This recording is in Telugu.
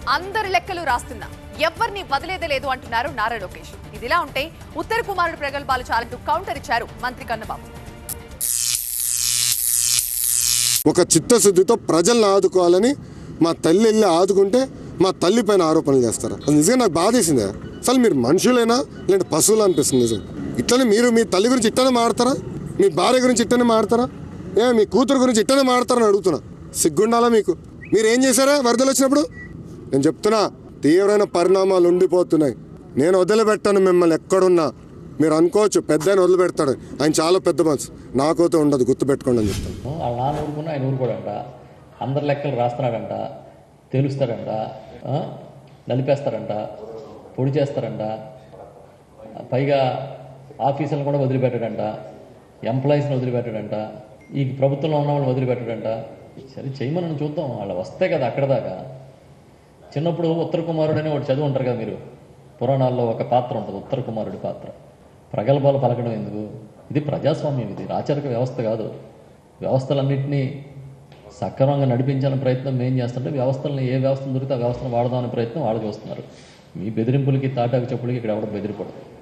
అందరి లెక్కలు రాస్తున్నా ఎవరిని వదిలేదే లేదు అంటున్నారు నారా లోకేష్ ఇదిలా ఉంటే ఉత్తర కుమారుడు ప్రగల్భాలు చాలంటూ కౌంటర్ ఇచ్చారు మంత్రి కన్నబాబు ఒక చిత్తశుద్ధితో ప్రజలను ఆదుకోవాలని మా తల్లి వెళ్ళి ఆదుకుంటే మా తల్లి పైన ఆరోపణలు చేస్తారు అది నిజంగా నాకు బాధేసిందే అసలు మీరు మనుషులేనా లేదంటే పశువులు అనిపిస్తుంది నిజం ఇట్లనే మీరు మీ తల్లి గురించి ఇట్టనే మాడతారా మీ భార్య గురించి ఇట్టనే మాడతారా ఏ మీ కూతురు గురించి ఇట్టనే మాడతారని అడుగుతున్నా సిగ్గుండాలా మీకు మీరు ఏం చేశారా వరదలు వచ్చినప్పుడు నేను చెప్తున్నా తీవ్రమైన పరిణామాలు ఉండిపోతున్నాయి నేను వదిలిపెట్టాను మిమ్మల్ని ఎక్కడున్నా మీరు అనుకోవచ్చు పెద్ద ఆయన వదిలిపెడతాడు ఆయన చాలా పెద్ద మనసు నాకైతే ఉండదు గుర్తుపెట్టుకోండి అని చెప్తాను వాళ్ళ నాన్న ఊరుకున్న ఆయన ఊరుకోడంట అందరి లెక్కలు రాస్తున్నాడంట తేలుస్తాడంట ఆ? నలిపేస్తాడంట పొడి చేస్తారంట పైగా ఆఫీసులను కూడా వదిలిపెట్టాడంట ఎంప్లాయీస్ని వదిలిపెట్టాడంట ఈ ప్రభుత్వంలో ఉన్న వాళ్ళని వదిలిపెట్టాడంట సరే చేయమని చూద్దాం వాళ్ళు వస్తే కదా అక్కడ దాకా చిన్నప్పుడు ఉత్తర కుమారుడు అని ఒకటి చదువు ఉంటారు కదా మీరు పురాణాల్లో ఒక పాత్ర ఉంటుంది ఉత్తర కుమారుడి పాత్ర ప్రగల్భాలు పలకడం ఎందుకు ఇది ప్రజాస్వామ్యం ఇది రాచరిక వ్యవస్థ కాదు వ్యవస్థలన్నింటినీ సక్రమంగా నడిపించాలని ప్రయత్నం మేము చేస్తుంటే వ్యవస్థలను ఏ వ్యవస్థను దొరికితే ఆ వ్యవస్థను వాడదామనే ప్రయత్నం వాళ్ళు చూస్తున్నారు మీ బెదిరింపులకి తాటాకు చెప్పులకి ఇక్కడ ఎవడ బెదిరిపడదు